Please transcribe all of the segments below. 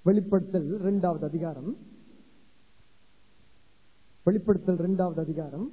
வெளிப்படுத்தல் இரண்டாவது அதிகாரம் வெளிப்படுத்தல் இரண்டாவது அதிகாரம்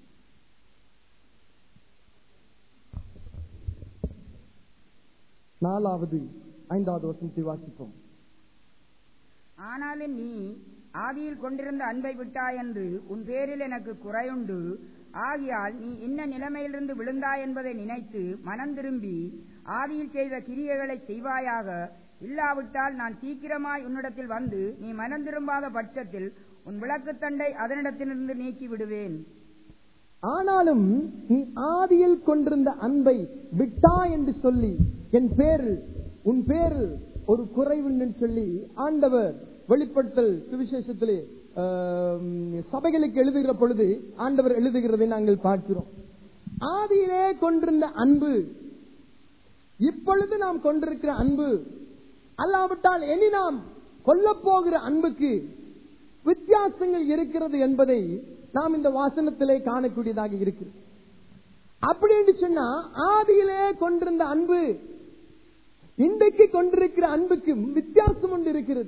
நாலாவது ஐந்தாவது வசனத்தை வாசிப்போம் ஆனாலும் நீ ஆதியில் கொண்டிருந்த அன்பை விட்டாய் என்று உன் பேரில் எனக்கு குறையுண்டு ஆகியால் நீ இன்ன நிலைமையிலிருந்து விழுந்தாய் என்பதை நினைத்து மனம் திரும்பி ஆதியில் செய்த கிரியைகளை செய்வாயாக இல்லாவிட்டால் நான் சீக்கிரமாய் உன்னிடத்தில் வந்து நீ மனம் திரும்பாத பட்சத்தில் உன் விளக்குத்தண்டை அதனிடத்திலிருந்து நீக்கி விடுவேன் ஆனாலும் நீ ஆதியில் கொண்டிருந்த அன்பை விட்டா என்று சொல்லி என் பேரில் உன் பேரில் ஒரு குறைவுன்னு சொல்லி ஆண்டவர் வெளிப்படுத்தல் சுவிசேஷத்திலே ஆம், சபைகளுக்கு எழுதுகிற பொழுது ஆண்டவர் எழுதுகிறதை நாங்கள் பார்க்கிறோம் ஆதியிலே கொண்டிருந்த அன்பு இப்பொழுது நாம் கொண்டிருக்கிற அன்பு அல்லாவிட்டால் இனி நாம் கொல்லப் போகிற அன்புக்கு வித்தியாசங்கள் இருக்கிறது என்பதை நாம் இந்த வாசனத்திலே காணக்கூடியதாக இருக்கிறது அப்படி என்று சொன்னா ஆதியிலே கொண்டிருந்த அன்பு இன்றைக்கு கொண்டிருக்கிற அன்புக்கும் வித்தியாசம் ஒன்று இருக்கிறது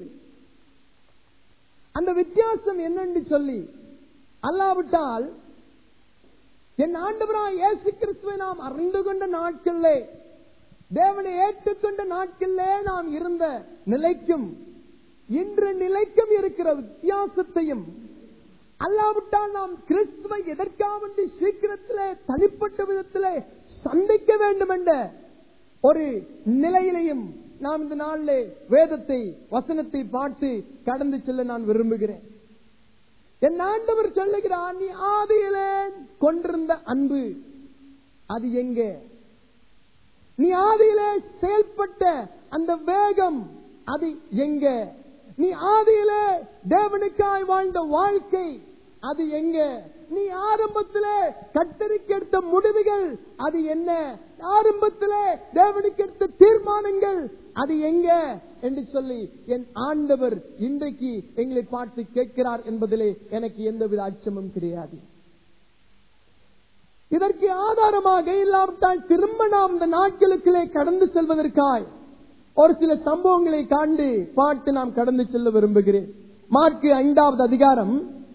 அந்த வித்தியாசம் என்னன்னு சொல்லி அல்லாவிட்டால் என் ஆண்டவராய் இயேசு கிறிஸ்துவை நாம் அறிந்து கொண்ட நாட்களிலே தேவனை ஏற்றுக்கொண்ட நாட்களிலே நாம் இருந்த நிலைக்கும் இன்று நிலைக்கும் இருக்கிற வித்தியாசத்தையும் அல்லாவிட்டால் நாம் கிறிஸ்துவை எதற்காக சீக்கிரத்திலே தனிப்பட்ட விதத்திலே சந்திக்க வேண்டும் என்ற ஒரு நிலையிலையும் நாம் இந்த நாளிலே வேதத்தை வசனத்தை பார்த்து கடந்து செல்ல நான் விரும்புகிறேன் என் ஆண்டவர் சொல்லுகிறார் நீ ஆதியிலே கொண்டிருந்த அன்பு அது எங்கே நீ ஆதியிலே செயல்பட்ட அந்த வேகம் அது எங்க நீ ஆதியிலே தேவனுக்காய் வாழ்ந்த வாழ்க்கை அது எங்க நீ ஆரம்பத்திலே கத்தரிக்கு எடுத்த முடிவுகள் அது என்ன ஆரம்பத்திலே தேவனுக்கு எடுத்த தீர்மானங்கள் அது எங்க என்று சொல்லி என் ஆண்டவர் இன்றைக்கு எங்களை பார்த்து கேட்கிறார் என்பதிலே எனக்கு எந்தவித அச்சமும் கிடையாது இதற்கு ஆதாரமாக இல்லாவிட்டால் திரும்ப நாம் இந்த நாட்களுக்குள்ளே கடந்து செல்வதற்காய் ஒரு சில சம்பவங்களை காண்டு பாட்டு நாம் கடந்து செல்ல விரும்புகிறேன் மார்க்கு ஐந்தாவது அதிகாரம்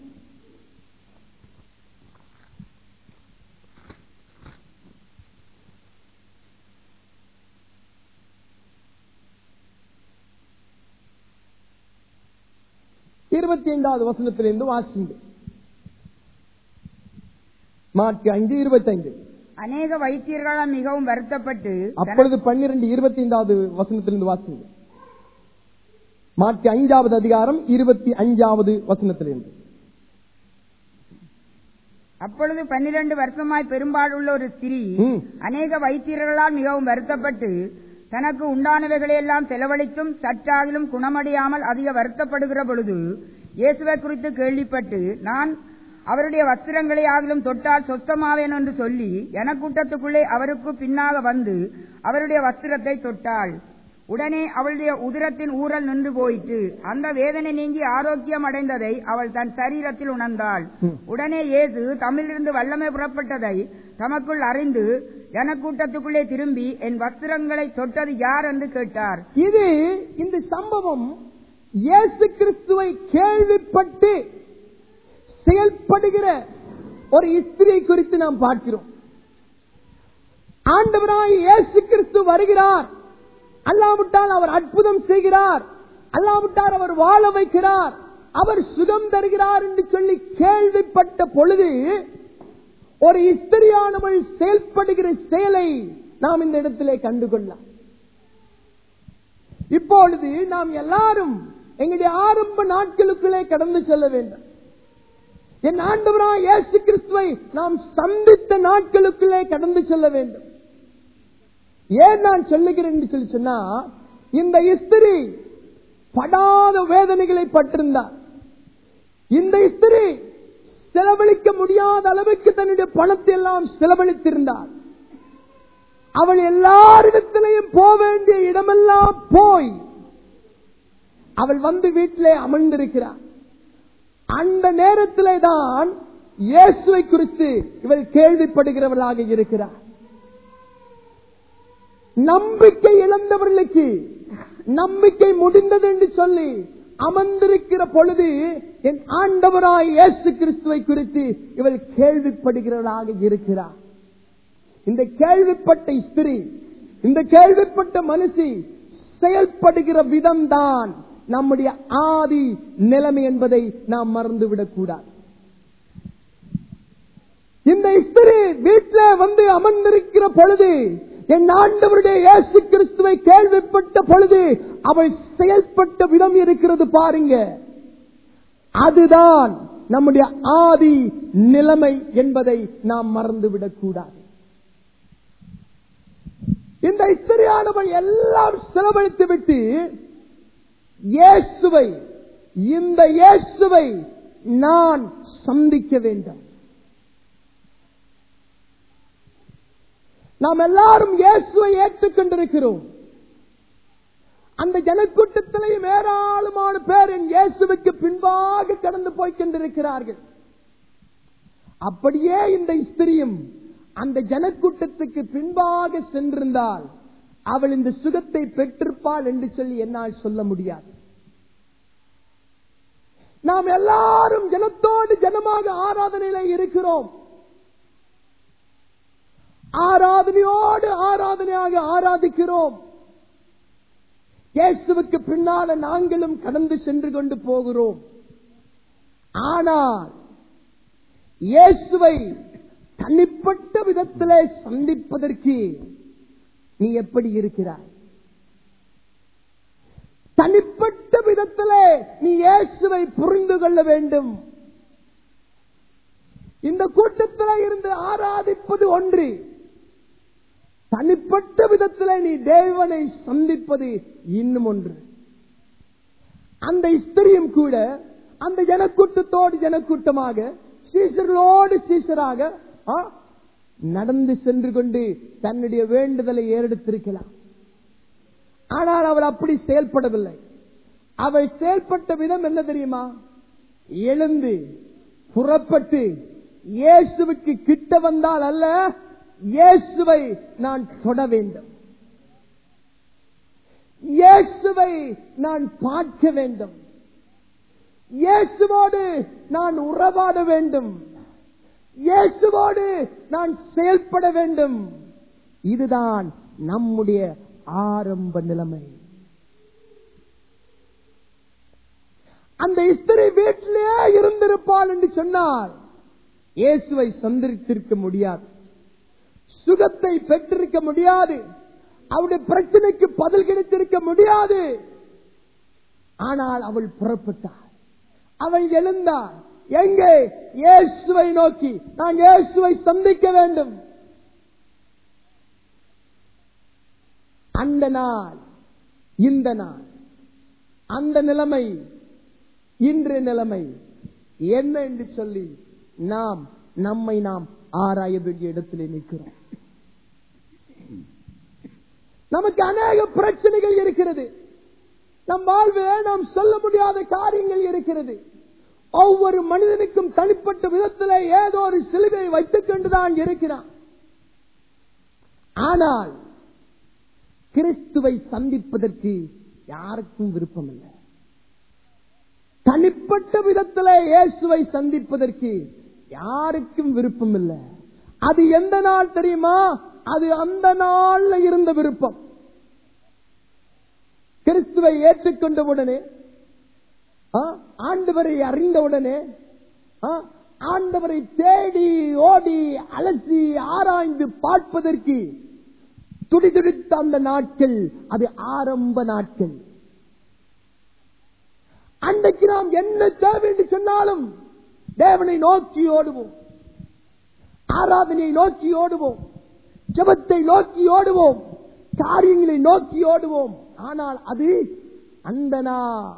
இருபத்தி ஐந்தாவது வசனத்திலிருந்து வாசிங்க மார்க்கு ஐந்து இருபத்தைந்து அநேக வைத்தியர்களால் மிகவும் வருத்தப்பட்டு அப்பொழுது பன்னிரண்டு இருபத்தி ஐந்தாவது வசனத்திலிருந்து வாசிங்க மார்க்கு ஐந்தாவது அதிகாரம் இருபத்தி அஞ்சாவது வசனத்திலிருந்து அப்பொழுது பன்னிரண்டு வருஷமாய் பெரும்பாலுள்ள ஒரு ஸ்திரீ ம். அநேக வைத்தியர்களால் மிகவும் வருத்தப்பட்டு தனக்கு உண்டானவைகளையெல்லாம் செலவழித்தும் சற்றாகிலும் குணமடையாமல் அதிக வருத்தப்படுகிற பொழுது இயேசுவை குறித்து கேள்விப்பட்டு நான் அவருடைய வஸ்திரங்களை ஆகிலும் தொட்டால் சொத்தமாவேன் என்று சொல்லி எனக்கூட்டத்துக்குள்ளே அவருக்கு பின்னாக வந்து அவருடைய வஸ்திரத்தை தொட்டாள் உடனே அவளுடைய உதிரத்தின் ஊரல் நின்று போயிற்று அந்த வேதனை நீங்கி ஆரோக்கியம் அடைந்ததை அவள் தன் சரீரத்தில் உணர்ந்தாள் ம். உடனே இயேசு தமிழிலிருந்து வல்லமை புறப்பட்டதை தமக்குள் அறிந்து ஜனக்கூட்டத்துக்குள்ளே திரும்பி என் வஸ்திரங்களை தொட்டது யார் என்று கேட்டார் இது இந்த சம்பவம் இயேசு கிறிஸ்துவை கேள்விப்பட்டு செயல்படுகிற ஒரு ஸ்திரியை குறித்து நாம் பார்க்கிறோம் ஆண்டவராய் இயேசு கிறிஸ்து வருகிறார் அல்லாவிட்டால் அவர் அற்புதம் செய்கிறார் அல்லாவிட்டால் அவர் வாழ வைக்கிறார் அவர் சுகம் தருகிறார் என்று சொல்லி கேள்விப்பட்ட பொழுது ஒரு இஸ்திரியானவள் செயல்படுகிற செயலை நாம் இந்த இடத்திலே கண்டுகொள்ளலாம் இப்பொழுது நாம் எல்லாரும் எங்களுடைய ஆரம்ப நாட்களுக்குள்ளே கடந்து செல்ல வேண்டும் என் ஆண்டவராய் இயேசு கிறிஸ்துவை நாம் சந்தித்த நாட்களுக்குள்ளே கடந்து செல்ல வேண்டும் ஏன் நான் சொல்லுகிறேன் என்று சொல்லி சொன்னா இந்த இஸ்திரி படாத வேதனைகளை பட்டிருந்தார் இந்த இஸ்திரி செலவழிக்க முடியாத அளவுக்கு தன்னுடைய பணத்தை எல்லாம் செலவழித்திருந்தார் அவள் எல்லாரிடத்திலையும் போக வேண்டிய இடமெல்லாம் போய் அவள் வந்து வீட்டிலே அமர்ந்திருக்கிறார் அந்த நேரத்திலே தான் இயேசுவை குறித்து இவள் கேள்விப்படுகிறவளாக இருக்கிறார் நம்பிக்கை இழந்தவர்களுக்கு நம்பிக்கை முடிந்தது என்று சொல்லி அமர்ந்திருக்கிற பொழுது என் ஆண்டவராய் இயேசு கிறிஸ்துவை குறித்து இவள் கேள்விப்படுகிறவளாக இருக்கிறார் இந்த கேள்விப்பட்ட ஸ்திரீ இந்த கேள்விப்பட்ட மனுஷி செயல்படுகிற விதம்தான் நம்முடைய ஆதி நிலைமை என்பதை நாம் மறந்துவிடக் கூடாது இந்த ஸ்திரீ வீட்டில் வந்து அமர்ந்திருக்கிற பொழுது என் ஆண்டவருடைய இயேசு கிறிஸ்துவை கேள்விப்பட்ட பொழுது அவள் செயல்பட்ட விதம் இருக்கிறது பாருங்க அதுதான் நம்முடைய ஆதி நிலைமை என்பதை நாம் மறந்துவிடக் கூடாது இந்த ஸ்திரியானவள் எல்லாம் செலவழித்து விட்டு இயேசுவை இந்த இயேசுவை நான் சந்திக்க வேண்டும் நாம் எல்லாரும் இயேசுவை ஏற்றுக்கொண்டிருக்கிறோம் அந்த ஜனக்கூட்டத்திலையும் ஏராளமான பேர் என் இயேசுவுக்கு பின்பாக கடந்து போய் கொண்டிருக்கிறார்கள் அப்படியே இந்த ஸ்திரியும் அந்த ஜனக்கூட்டத்துக்கு பின்பாக சென்றிருந்தால் அவள் இந்த சுகத்தை பெற்றிருப்பாள் என்று சொல்லி என்னால் சொல்ல முடியாது நாம் எல்லாரும் ஜனத்தோடு ஜனமாக ஆராதனையில இருக்கிறோம் ஆராதனையோடு ஆராதனையாக ஆராதிக்கிறோம் இயேசுவுக்கு பின்னால நாங்களும் கடந்து சென்று கொண்டு போகிறோம் ஆனால் இயேசுவை தனிப்பட்ட விதத்திலே சந்திப்பதற்கு நீ எப்படி இருக்கிறாய் தனிப்பட்ட விதத்திலே நீ இயேசுவை புரிந்து கொள்ள வேண்டும் இந்த கூட்டத்தில் இருந்து ஆராதிப்பது ஒன்று தனிப்பட்ட விதத்தில் நீ தேவனை சந்திப்பது இன்னும் ஒன்று அந்த ஸ்திரியும் கூட அந்த ஜனக்கூட்டத்தோடு ஜனக்கூட்டமாக சீசர்களோடு சீசராக ஆ, நடந்து சென்று கொண்டு தன்னுடைய வேண்டுதலை ஏறெடுத்திருக்கலாம் ஆனால் அவள் அப்படி செயல்படவில்லை அவள் செயல்பட்ட விதம் என்ன தெரியுமா எழுந்து புறப்பட்டு இயேசுவுக்கு கிட்ட வந்தால் அல்ல இயேசுவை நான் தொட வேண்டும் இயேசுவை நான் பார்க்க வேண்டும் இயேசுவோடு நான் உறவாட வேண்டும் இயேசுவோடு நான் செயல்பட வேண்டும் இதுதான் நம்முடைய ஆரம்ப நிலைமை அந்த ஸ்திரி வீட்டிலே இருந்திருப்பாள் என்று சொன்னால் இயேசுவை சந்தித்திருக்க முடியாது சுகத்தை பெற்றிருக்க முடியாது அவருடைய பிரச்சனைக்கு பதில் கிடைத்திருக்க முடியாது ஆனால் அவள் புறப்பட்டாள் அவள் எழுந்தாள் எங்கே இயேசுவை நோக்கி நான் இயேசுவை சந்திக்க வேண்டும் அந்த நாள் இந்த நாள் அந்த நிலைமை இன்று நிலைமை என்ன என்று சொல்லி நாம் நம்மை நாம் ஆராய வேண்டிய இடத்திலே நிற்கிறோம் நமக்கு அநேக பிரச்சனைகள் இருக்கிறது நம் வாழ்வே நாம் சொல்ல முடியாத காரியங்கள் இருக்கிறது ஒவ்வொரு மனிதனுக்கும் தனிப்பட்ட விதத்தில் ஏதோ ஒரு சிலுவை வைத்துக் கொண்டுதான் இருக்கிறான் ஆனால் கிறிஸ்துவை சந்திப்பதற்கு யாருக்கும் விருப்பம் இல்லை தனிப்பட்ட விதத்தில் இயேசுவை சந்திப்பதற்கு யாருக்கும் விருப்பம் இல்லை அது எந்த நாள் தெரியுமா அது அந்த நாள்ல இருந்த விருப்பம் கிறிஸ்துவை ஏற்றுக்கொண்ட உடனே ஆ, ஆண்டவரை அறிந்தவுடனே ஆ, ஆண்டவரை தேடி ஓடி அலசி ஆராய்ந்து பார்ப்பதற்கு துடிதுடித்த அந்த நாட்கள் அது ஆரம்ப நாட்கள் அன்றைக்கு நாம் என்ன தேவை என்று சொன்னாலும் தேவனை நோக்கி ஓடுவோம் ஆராதனையை நோக்கி ஓடுவோம் ஜபத்தை நோக்கி ஓடுவோம் காரியங்களை நோக்கி ஓடுவோம் ஆனால் அது அந்த நாள்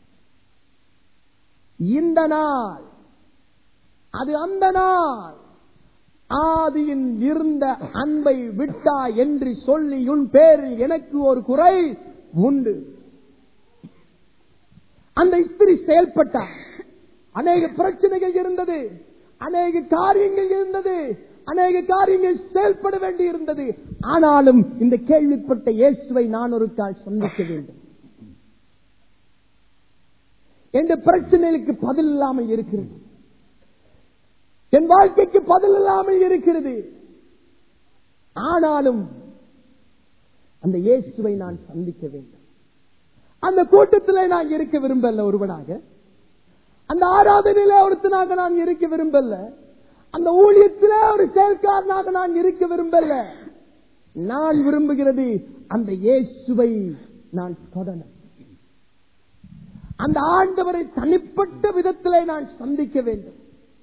இந்த நாள் அது அந்த நாள் ஆதியின் இருந்த அன்பை விட்டா என்று சொல்லி உன் பேரில் எனக்கு ஒரு குறை உண்டு அந்த ஸ்திரி செயல்பட்டார் அநேக பிரச்சனைகள் இருந்தது அநேக காரியங்கள் இருந்தது அநேக காரியங்கள் செயல்பட வேண்டி இருந்தது ஆனாலும் இந்த கேள்விப்பட்ட இயேசுவை நான் ஒரு கால் சந்திக்க வேண்டும் என்ற பிரச்சனைகளுக்கு பதில் இல்லாமல் இருக்கிறது என் வாழ்க்கைக்கு பதில் இல்லாமல் இருக்கிறது ஆனாலும் அந்த இயேசுவை நான் சந்திக்க வேண்டும் அந்த கூட்டத்தில் நான் இருக்க விரும்பல ஒருவனாக அந்த ஆராதனையில ஒருத்தனாக நான் இருக்க விரும்பல அந்த ஊழியத்தில ஒரு செயல்காரனாக நான் இருக்க விரும்பல நான் விரும்புகிறது அந்த இயேசுவை நான் தொடணும் அந்த ஆண்டவரை தனிப்பட்ட விதத்திலே நான் சந்திக்க வேண்டும்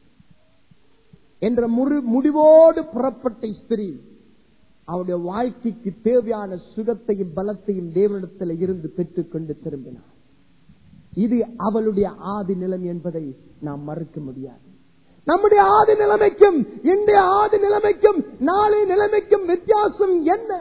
என்ற முறு- முடிவோடு புறப்பட்ட ஸ்திரீ அவருடைய வாழ்க்கைக்கு தேவையான சுகத்தையும் பலத்தையும் தேவனிடத்தில் இருந்து பெற்றுக்கொண்டு திரும்பினார் இது அவளுடைய ஆதி நிலம் என்பதை நாம் மறுக்க முடியாது நம்முடைய ஆதி நிலைமைக்கும் இன்றைய ஆதி நிலைமைக்கும் நாளை நிலைமைக்கும் வித்தியாசம் என்ன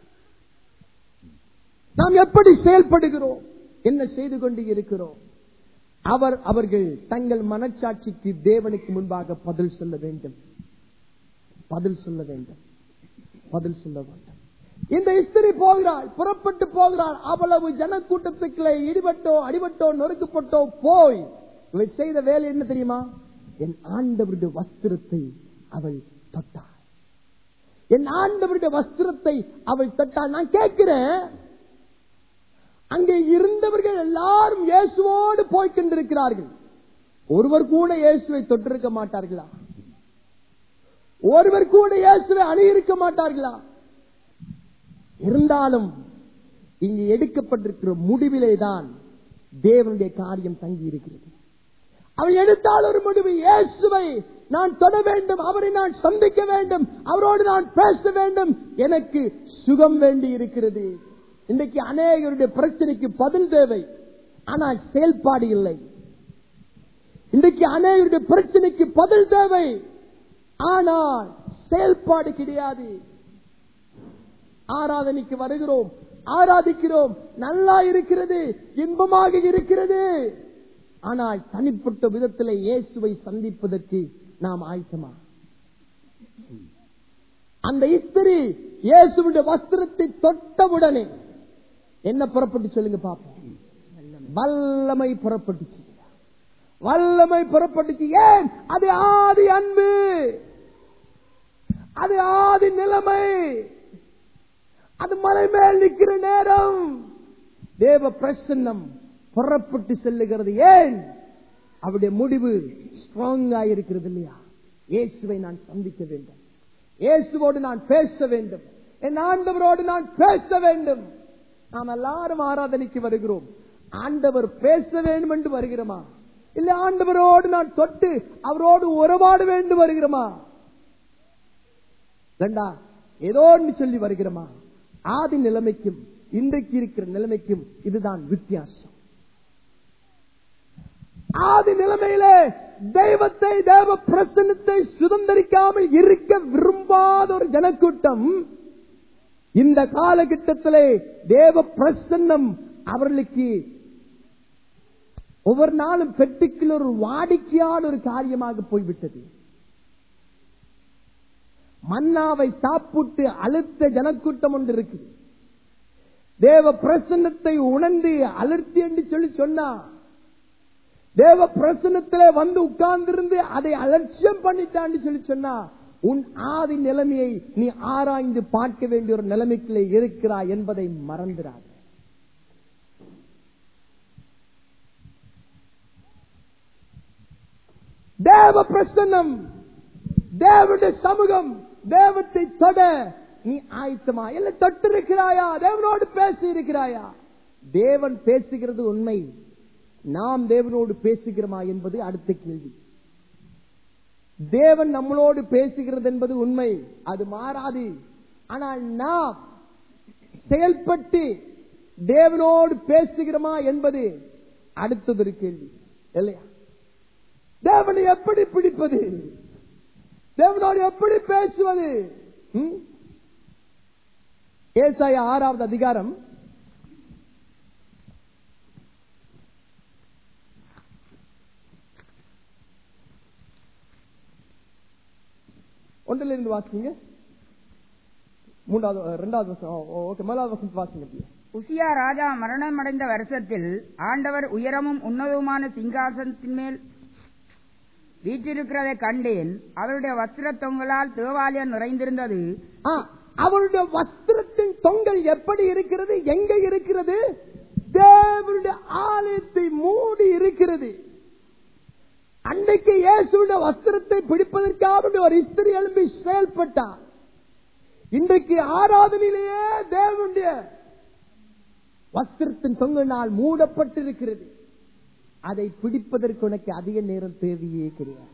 நாம் எப்படி செயல்படுகிறோம் என்ன செய்து கொண்டு இருக்கிறோம் அவர் அவர்கள் தங்கள் மனச்சாட்சிக்கு தேவனுக்கு முன்பாக பதில் சொல்ல வேண்டும் பதில் சொல்ல வேண்டும் பதில் சொல்ல வேண்டும் இந்த இஸ்திரி போகிறாள் புறப்பட்டு போகிறாள் அவ்வளவு ஜனக்கூட்டத்துக்குள்ளே இடிபட்டோ அடிபட்டோ நொறுக்கப்பட்டோ போய் இவள் செய்த வேலை என்ன தெரியுமா என் ஆண்டவருடைய வஸ்திரத்தை அவள் தொட்டாள் என் ஆண்டவருடைய வஸ்திரத்தை அவள் தொட்டாள் நான் கேட்கிறேன் அங்கே இருந்தவர்கள் எல்லாரும் இயேசுவோடு போய் கொண்டிருக்கிறார்கள் ஒருவர் கூட இயேசுவை தொட்டிருக்க மாட்டார்களா ஒருவர் கூட இயேசுவை அணியிருக்க மாட்டார்களா இருந்தாலும் இங்கு எடுக்கப்பட்டிருக்கிற முடிவிலே தான் தேவனுடைய காரியம் தங்கி இருக்கிறது அவள் எடுத்தால் ஒரு முடிவு இயேசுவை நான் தொட வேண்டும் அவரை நான் சந்திக்க வேண்டும் அவரோடு நான் பேச வேண்டும் எனக்கு சுகம் வேண்டி இருக்கிறது இன்றைக்கு அநேகருடைய பிரச்சனைக்கு பதில் தேவை ஆனால் செயல்பாடு இல்லை இன்றைக்கு அநேகருடைய பிரச்சனைக்கு பதில் தேவை ஆனால் செயல்பாடு கிடையாது ஆராதனைக்கு வருகிறோம் ஆராதிக்கிறோம் நல்லா இருக்கிறது இன்பமாக இருக்கிறது ஆனால் தனிப்பட்ட விதத்தில் இயேசுவை சந்திப்பதற்கு நாம் ஆயத்தமா அந்த இஸ்திரி இயேசுடைய வஸ்திரத்தை தொட்டவுடனே என்ன புறப்பட்டு சொல்லுங்க பாப்போம் வல்லமை புறப்பட்டுச்சு வல்லமை புறப்பட்டுச்சு ஏன் அது ஆதி அன்பு அது ஆதி நிலைமை அது மலை மேல் நிற்கிற நேரம் தேவ பிரசன்னம் புறப்பட்டு செல்லுகிறது ஏன் அவருடைய முடிவு ஸ்ட்ராங்கா இருக்கிறது இல்லையா இயேசுவை நான் சந்திக்க வேண்டும் இயேசுவோடு நான் பேச வேண்டும் என் ஆண்டவரோடு நான் பேச வேண்டும் நாம் எல்லாரும் ஆராதனைக்கு வருகிறோம் ஆண்டவர் பேச வேண்டும் என்று வருகிறோமா இல்ல ஆண்டவரோடு நான் தொட்டு அவரோடு உறவாட வேண்டும் வருகிறோமா ரெண்டா ஏதோ ஒன்று சொல்லி வருகிறோமா ஆதி நிலைமைக்கும் இன்றைக்கு இருக்கிற நிலைமைக்கும் இதுதான் வித்தியாசம் ஆதி நிலைமையிலே தெய்வத்தை தேவ பிரசன்னத்தை சுதந்திரிக்காமல் இருக்க விரும்பாத ஒரு ஜனக்கூட்டம் இந்த காலகட்டத்திலே தேவ பிரசன்னம் அவர்களுக்கு ஒவ்வொரு நாளும் பெட்டுக்குள்ள ஒரு வாடிக்கையான ஒரு காரியமாக போய்விட்டது மன்னாவை சாப்பிட்டு அழுத்த ஜனக்கூட்டம் ஒன்று இருக்குது தேவ பிரசன்னத்தை உணர்ந்து அலர்த்தி என்று சொல்லி சொன்னா தேவ பிரசன்னத்திலே வந்து உட்கார்ந்திருந்து அதை அலட்சியம் பண்ணிட்டான்னு சொல்லி சொன்னா உன் ஆதி நிலைமையை நீ ஆராய்ந்து பார்க்க வேண்டிய ஒரு நிலைமைக்குள்ளே இருக்கிறாய் என்பதை மறந்துடாது தேவ பிரசன்னம் தேவனுடைய சமூகம் தேவத்தை தொட நீ ஆயத்தமா இல்ல தொட்டு இருக்கிறாயா தேவனோடு பேசி இருக்கிறாயா தேவன் பேசுகிறது உண்மை நாம் தேவனோடு பேசுகிறோமா என்பது அடுத்த கேள்வி தேவன் நம்மளோடு பேசுகிறது என்பது உண்மை அது மாறாது ஆனால் நாம் செயல்பட்டு தேவனோடு பேசுகிறோமா என்பது அடுத்தது ஒரு கேள்வி இல்லையா தேவனை எப்படி பிடிப்பது தேவனோடு எப்படி பேசுவது ம்? ஏசாயா ஆறாவது அதிகாரம் ஒன்றிலிருந்து வாசிங்க மூன்றாவது அஹ், ரெண்டாவது வருஷம் ஓகே முதலாவது வருஷம் வாசிங்க அப்படியே உசியா ராஜா மரணமடைந்த வருஷத்தில் ஆண்டவர் உயரமும் உன்னதவுமான சிங்காசனத்தின் மேல் வீற்றிருக்கிறதை கண்டேன் அவருடைய வஸ்திர தொங்கலால் தேவாலயம் நிறைந்திருந்தது ஆ, அவருடைய வஸ்திரத்தின் தொங்கல் எப்படி இருக்கிறது எங்க இருக்கிறது தேவனுடைய ஆலயத்தை மூடி இருக்கிறது அன்னைக்கு இயேசுடைய வஸ்திரத்தை பிடிப்பதற்காக ஒரு இஸ்திரி எழும்பி செயல்பட்டார் இன்றைக்கு ஆராதனையிலேயே தேவனுடைய வஸ்திரத்தின் தொங்கனால் மூடப்பட்டிருக்கிறது அதை பிடிப்பதற்கு உனக்கு அதிக நேரம் தேவையே கிடையாது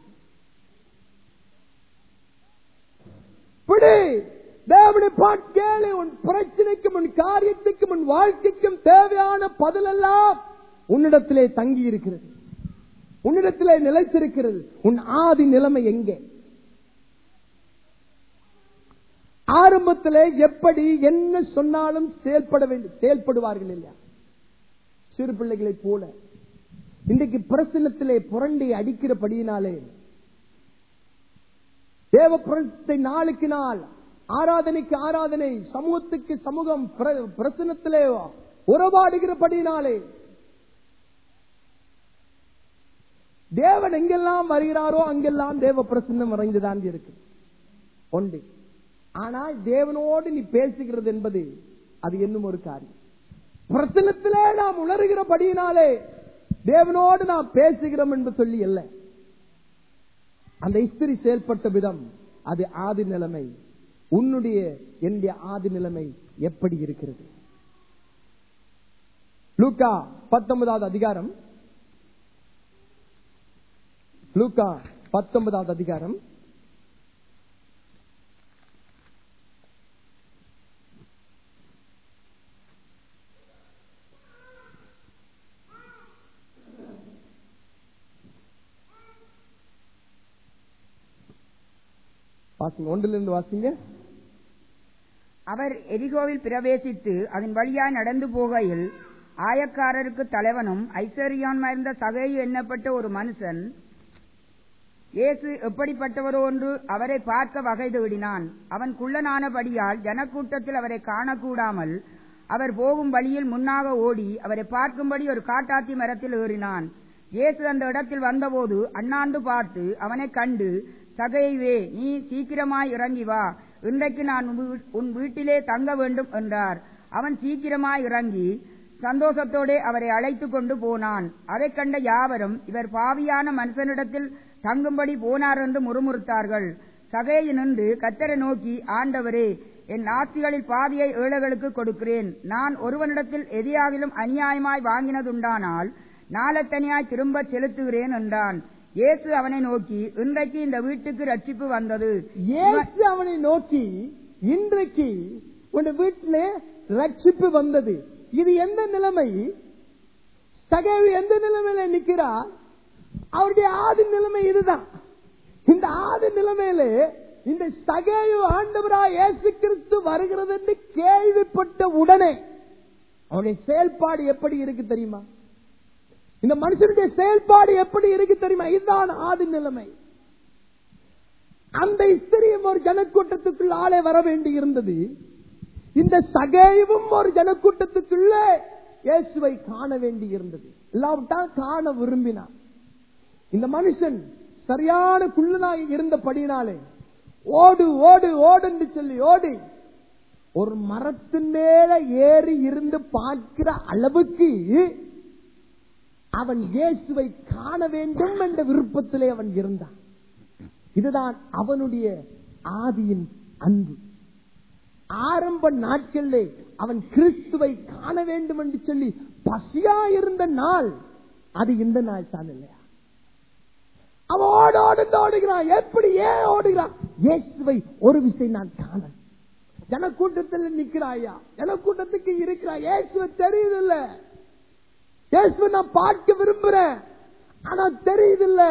பிடி தேவனை பாட் கேளு உன் பிரச்சனைக்கும் உன் காரியத்துக்கும் உன் வாழ்க்கைக்கும் தேவையான பதிலெல்லாம் உன்னிடத்திலே தங்கி இருக்கிறது உன்னிடத்திலே நிலைத்திருக்கிறது உன் ஆதி நிலைமை எங்கே ஆரம்பத்திலே எப்படி என்ன சொன்னாலும் செயல்பட வேண்டும் செயல்படுவார்கள் இல்லையா சிறு பிள்ளைகளைப் போல இன்றைக்கு பிரசனத்திலே புரண்டி அடிக்கிறபடியினாலே தேவ பிரசனத்தை நாளுக்கு நாள் ஆராதனைக்கு ஆராதனை சமூகத்துக்கு சமூகம் பிர- பிரசனத்திலே உறவாடுகிறபடினாலே தேவன் எங்கெல்லாம் வருகிறாரோ அங்கெல்லாம் தேவ பிரசன்னம் மறைந்துதான் இருக்கு ஒன்று ஆனால் தேவனோடு நீ பேசுகிறது என்பது அது என்னும் ஒரு காரியம் பிரசனத்திலே நாம் உணர்கிறபடியினாலே தேவனோடு நாம் பேசுகிறோம் என்று சொல்லி அல்ல அந்த இஸ்திரி செயல்பட்ட விதம் அது ஆதி நிலைமை உன்னுடைய என்னுடைய ஆதி நிலைமை எப்படி இருக்கிறது லூக்கா பத்தொன்பதாவது அதிகாரம் லூக்கா பத்தொன்பதாவது அதிகாரம் வாசிங்க ஒன்றிலிருந்து வாசிங்க அவர் எரிகோவில் பிரவேசித்து அதன் வழியாய் நடந்து போகையில் ஆயக்காரருக்கு தலைவனும் ஐஸ்வர்யான்மாயிருந்த சகையு எண்ணப்பட்ட ஒரு மனுஷன் இயேசு எப்படிப்பட்டவரோ என்று அவரை பார்க்க வகை தேடினான் அவன் குள்ளனானபடியால் ஜனக்கூட்டத்தில் அவரை காணக்கூடாமல் அவர் போகும் வழியில் முன்னாக ஓடி அவரை பார்க்கும்படி ஒரு காட்டாத்தி மரத்தில் ஏறினான் இயேசு அந்த இடத்தில் வந்தபோது அண்ணாந்து பார்த்து அவனைக் கண்டு சகைவே நீ சீக்கிரமாய் இறங்கி வா இன்றைக்கு நான் உன் வீ- உன் வீட்டிலே தங்க வேண்டும் என்றார் அவன் சீக்கிரமாய் இறங்கி சந்தோஷத்தோடே அவரை அழைத்துக் கொண்டு போனான் அதைக் கண்ட யாவரும் இவர் பாவியான மனுஷனிடத்தில் தங்கும்படி போனார் என்று முறுமுறுத்தார்கள் சகையை நின்று கத்தரை நோக்கி ஆண்டவரே என் ஆஸ்திகளில் பாதியை ஏழைகளுக்கு கொடுக்கிறேன் நான் ஒருவனிடத்தில் எதையாகிலும் அநியாயமாய் வாங்கினதுண்டானால் நாளத்தனியாய் திரும்பச் செலுத்துகிறேன் என்றான் இயேசு அவனை நோக்கி இன்றைக்கு இந்த வீட்டுக்கு ரட்சிப்பு வந்தது இயேசு அவனை நோக்கி இன்றைக்கு உன் வீட்டிலே ரட்சிப்பு வந்தது இது எந்த நிலைமை சகவி எந்த நிலைமையில நிக்கிறார் அவருடைய ஆதி நிலைமை இதுதான் இந்த ஆதி நிலைமையில இந்த சகையு ஆண்டவரா இயேசு கிறிஸ்து வருகிறது என்று கேள்விப்பட்ட உடனே அவனுடைய செயல்பாடு எப்படி இருக்கு தெரியுமா இந்த மனுஷனுடைய செயல்பாடு எப்படி இருக்கு தெரியுமா இதுதான் ஆதி நிலைமை அந்த ஸ்திரியும் ஒரு ஜனக்கூட்டத்துக்குள் ஆளே வர வேண்டி இருந்தது இந்த சகைவும் ஒரு ஜனக்கூட்டத்துக்குள்ள இயேசுவை காண வேண்டி இருந்தது இல்லாவிட்டால் காண விரும்பினான் இந்த மனுஷன் சரியான குள்ளனாய் இருந்தபடினாலே ஓடு ஓடு ஓடு என்று சொல்லி ஓடி ஒரு மரத்தின் மேல ஏறி இருந்து பார்க்கிற அளவுக்கு அவன் இயேசுவை காண வேண்டும் என்ற விருப்பத்திலே அவன் இருந்தான் இதுதான் அவனுடைய ஆதியின் அன்பு ஆரம்ப நாட்களிலே அவன் கிறிஸ்துவை காண வேண்டும் என்று சொல்லி பசியா இருந்த நாள் அது இந்த நாள் தான் இல்லையா அவன் ஓட ஓடு ஓடுகிறான் எப்படி ஏன் ஓடுகிறான் இயேசுவை ஒரு விசை நான் காண ஜனக்கூட்டத்தில் நிக்கிறாயா ஜனக்கூட்டத்துக்கு இருக்கிறா இயேசுவை தெரியுதில்ல இயேசுவை நான் பார்க்க விரும்புறேன் ஆனா தெரியுதில்ல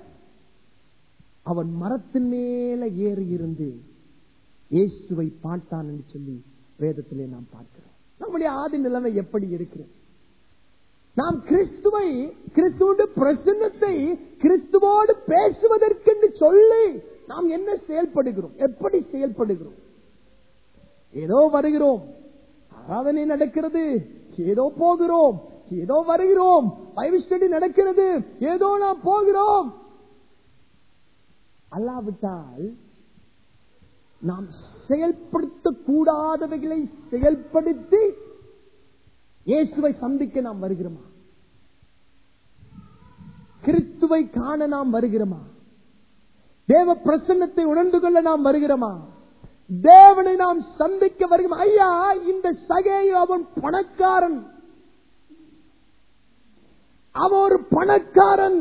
அவன் மரத்தின் மேல ஏறி இருந்து இயேசுவை பார்த்தான் என்று சொல்லி வேதத்திலே நாம் பார்க்கிறோம் நம்முடைய ஆதி நிலைமை எப்படி இருக்கிறது நாம் கிறிஸ்துவை கிறிஸ்துவோட பிரசன்னத்தை கிறிஸ்துவோடு பேசுவதற்கென்று சொல்லி நாம் என்ன செயல்படுகிறோம் எப்படி செயல்படுகிறோம் ஏதோ வருகிறோம் ஆராதனை நடக்கிறது ஏதோ போகிறோம் ஏதோ வருகிறோம் பைபிள் ஸ்டடி நடக்கிறது ஏதோ நாம் போகிறோம் அல்லாவிட்டால் நாம் செயல்படுத்த கூடாதவைகளை செயல்படுத்தி இயேசுவை சந்திக்க நாம் வருகிறோமா கிறிஸ்துவை காண நாம் வருகிறோமா தேவ பிரசன்னத்தை உணர்ந்து கொள்ள நாம் வருகிறோமா தேவனை நாம் சந்திக்க வருகிறோம் ஐயா இந்த சகையு அவன் பணக்காரன் அவன் ஒரு பணக்காரன்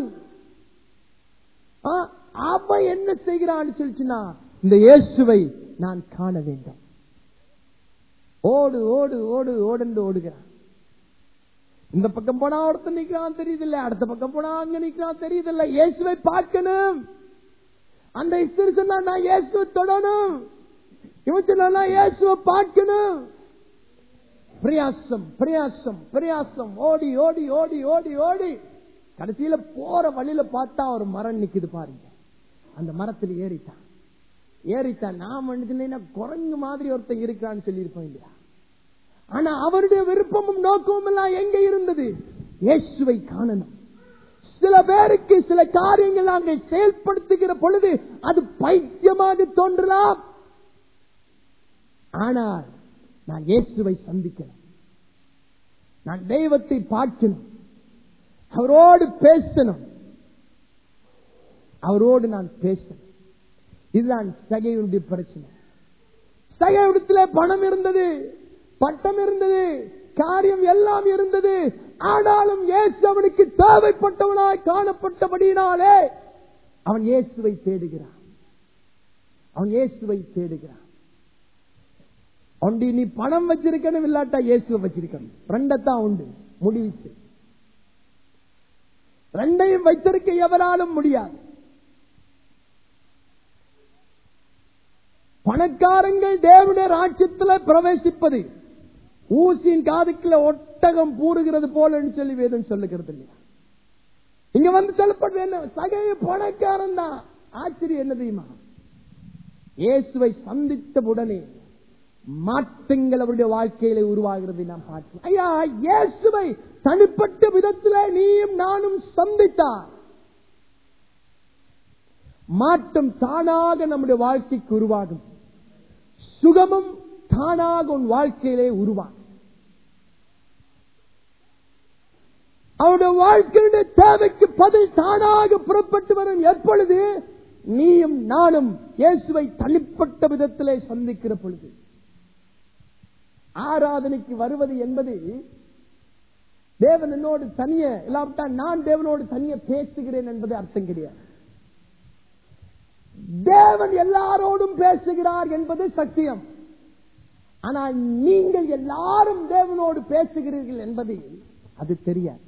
ஆ, அவன் என்ன செய்கிறான்னு சொல்லிச்சுன்னா இந்த இயேசுவை நான் காண வேண்டும் ஓடு ஓடு ஓடு ஓடுன்னு ஓடுகிறான் இந்த பக்கம் போனா ஒருத்தன் நிக்கிறான் தெரியுதில்ல அடுத்த பக்கம் போனா அங்க நிக்கிறான் தெரியுதில்ல இயேசுவை பார்க்கணும் அந்த இஸ்திரி சொன்னா நான் இயேசுவை தொடணும் இவன் சொன்னா நான் இயேசுவை பார்க்கணும் பிரயாசம் பிரயாசம் பிரயாசம் ஓடி ஓடி ஓடி ஓடி ஓடி கடைசியில போற வழியில பார்த்தா ஒரு மரம் நிக்குது பாருங்க அந்த மரத்தில் ஏறிட்டான் ஏறிட்டான் நான் மனுஷனா குரங்கு மாதிரி ஒருத்தன் இருக்கான்னு சொல்லியிருப்போம் இல்லையா ஆனா அவருடைய விருப்பமும் நோக்கமும் எல்லாம் எங்க இருந்தது இயேசுவை காணணும் சில பேருக்கு சில காரியங்கள் நாங்கள் செயல்படுத்துகிற பொழுது அது பைத்தியமாக தோன்றலாம் ஆனால் நான் இயேசுவை சந்திக்கணும் நான் தெய்வத்தை பார்க்கணும் அவரோடு பேசணும் அவரோடு நான் பேசணும் இதுதான் சகையுடைய பிரச்சனை சகையுடத்துல பணம் இருந்தது பட்டம் இருந்தது காரியம் எல்லாம் இருந்தது ஆனாலும் இயேசு அவனுக்கு தேவைப்பட்டவனாய் காணப்பட்டபடியினாலே அவன் இயேசுவை தேடுகிறான் அவன் இயேசுவை தேடுகிறான் ஒண்டி நீ பணம் வச்சிருக்கணும் இல்லாட்டா இயேசுவை வச்சிருக்கணும் ரெண்டத்தான் உண்டு முடிவிச்சு ரெண்டையும் வைத்திருக்க எவராலும் முடியாது பணக்காரங்கள் தேவனுடைய ராட்சியத்தில் பிரவேசிப்பது ஊசியின் காதுக்குள்ள ஒட்டகம் பூருகிறது போல சொல்லி வேதம் சொல்லுகிறது இல்லையா இங்க வந்து சொல்லப்படுது என்ன சகைய பணக்காரன் தான் ஆச்சரியம் என்ன தெரியுமா இயேசுவை சந்தித்த உடனே மாற்றங்கள் அவருடைய வாழ்க்கையில உருவாகிறதை நாம் பார்க்கிறோம் ஐயா இயேசுவை தனிப்பட்ட விதத்தில் நீயும் நானும் சந்தித்தார் மாற்றம் தானாக நம்முடைய வாழ்க்கைக்கு உருவாகும் சுகமும் தானாக உன் வாழ்க்கையிலே உருவாகும் அவருடைய வாழ்க்கையுடைய தேவைக்கு பதில் தானாக புறப்பட்டு வரும் எப்பொழுது நீயும் நானும் இயேசுவை தனிப்பட்ட விதத்திலே சந்திக்கிற பொழுது ஆராதனைக்கு வருவது என்பது தேவன் என்னோடு தனிய இல்லாவிட்டா நான் தேவனோடு தனிய பேசுகிறேன் என்பது அர்த்தம் கிடையாது தேவன் எல்லாரோடும் பேசுகிறார் என்பது சத்தியம் ஆனால் நீங்கள் எல்லாரும் தேவனோடு பேசுகிறீர்கள் என்பது அது தெரியாது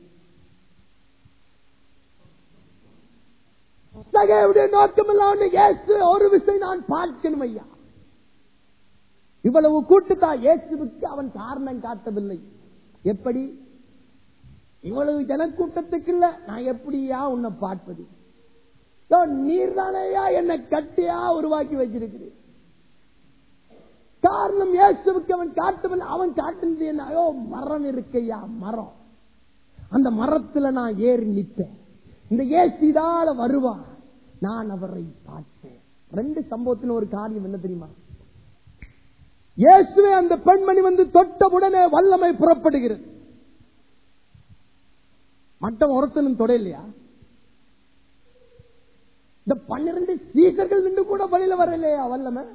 சகையுடைய நோக்கம் இல்லாமல் இயேசு ஒரு விஷயம் நான் பார்க்கணும் ஐயா இவ்வளவு கூட்டுத்தா இயேசுவுக்கு அவன் காரணம் காட்டவில்லை எப்படி இவ்வளவு ஜனக்கூட்டத்துக்கு இல்ல நான் எப்படியா உன்னை பார்ப்பது நீர் தானையா என்னை கட்டியா உருவாக்கி வச்சிருக்கிறேன் காரணம் இயேசுவுக்கு அவன் காட்டவில்லை அவன் காட்டுனது என்ன ஐயோ மரம் இருக்கையா மரம் அந்த மரத்துல நான் ஏறி நிற்பேன் இந்த இயேசுதால வருவா நான் அவரை பார்ப்பேன் ரெண்டு சம்பவத்தில் ஒரு காரியம் என்ன தெரியுமா இயேசுவே அந்த பெண்மணி வந்து தொட்டவுடனே வல்லமை புறப்படுகிறது மட்டம் ஒருத்தனும் தொடையிலையா இந்த பன்னிரண்டு சீசர்கள் நின்று கூட வழியில வரலையா வல்லமை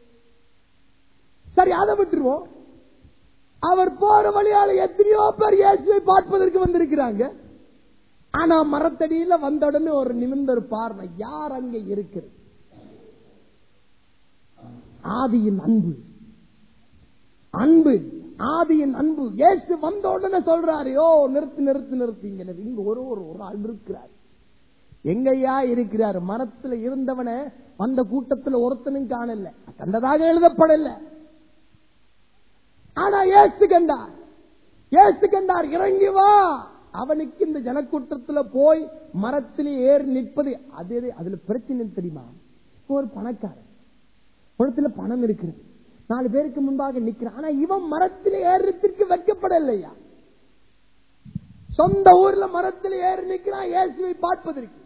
சரி அதை விட்டுருவோம் அவர் போற வழியால எத்தனையோ பேர் இயேசுவை பார்ப்பதற்கு வந்திருக்கிறாங்க ஆனா மரத்தடியில வந்த உடனே ஒரு நிமிர்ந்த ஒரு பார்வை யார் அங்க இருக்கிறது ஆதியின் அன்பு அன்பு ஆதியின் அன்பு இயேசு வந்த உடனே சொல்றாரு யோ நிறுத்து நிறுத்து நிறுத்திங்க இங்க ஒரு ஒரு ஒரு ஆள் இருக்கிறார் எங்கய்யா இருக்கிறார் மரத்துல இருந்தவன வந்த கூட்டத்துல ஒருத்தனும் காணல கண்டதாக எழுதப்படல ஆனா ஏசு கண்டார் ஏசு கண்டார் இறங்கி வா அவனுக்கு இந்த ஜனக்கூட்டத்துல போய் மரத்திலே ஏறி நிற்பது அது அதுல பிரச்சனை தெரியுமா ஒரு பணக்காரன் இடத்துல பணம் இருக்கிறது நாலு பேருக்கு முன்பாக நிக்கிறான் ஆனா இவன் மரத்தில் ஏறத்திற்கு வைக்கப்படலையா சொந்த ஊர்ல மரத்தில் ஏறி நிக்கிறான் இயேசுவை பார்ப்பதற்கு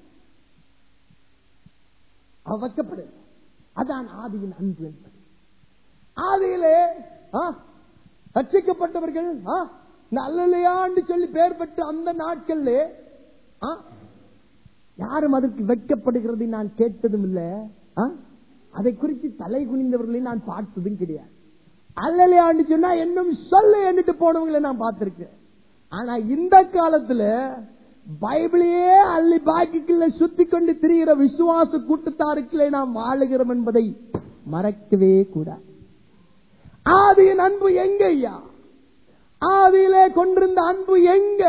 அவன் வைக்கப்படல அதான் ஆதியின் அன்பு என்பது ஆதியிலே ஆ, ரட்சிக்கப்பட்டவர்கள் ஆ, நல்லலையான்னு சொல்லி பெயர் பெற்ற அந்த நாட்கள்ல ஆ, யாரும் அதற்கு வெட்கப்படுகிறதை நான் கேட்டதும் இல்ல ஆ? அதை குறித்து தலை குனிந்தவர்களை நான் பார்த்ததும் கிடையாது அல்லலையான்னு சொன்னா என்னும் சொல்ல என்னட்டு போனவங்களை நான் பார்த்திருக்கேன் ஆனா இந்த காலத்துல பைபிளையே அள்ளி பாக்கிக்குள்ள சுத்தி கொண்டு திரிகிற விசுவாச கூட்டத்தாருக்குள்ளே நாம் வாழுகிறோம் என்பதை மறக்கவே கூடாது ஆதியின் அன்பு எங்க ஐயா ஆதியிலே கொண்டிருந்த அன்பு எங்க